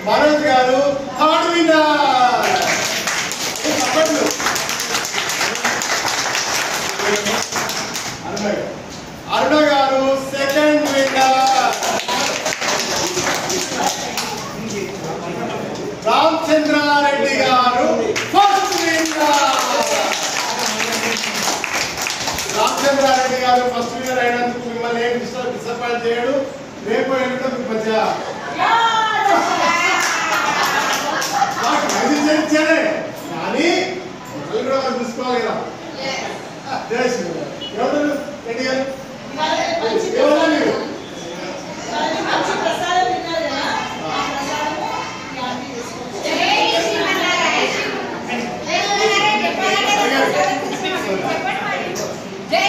మనోజ్ గారు third winner చెప్పట్లు అరుణ గారు. అరుణ గారు సెకండ్ విన్నర్ రామచంద్రారెడ్డి గారు ఫస్ట్ విన్నర్ రామచంద్రారెడ్డి గారు ఫస్ట్ విన్నర్ అయినందుకు మిమ్మల్ని ఏం డిస్టర్బ్ డిసప్పాయింట్ చేయడు రేపు ఎన్నిక మీకు మధ్య నాకు అది చేయించారే కానీ ఒకళ్ళు కూడా మనం చూసుకోవాలి కదా జై శ్రీరామ్ ఎవరు రెడ్డి గారు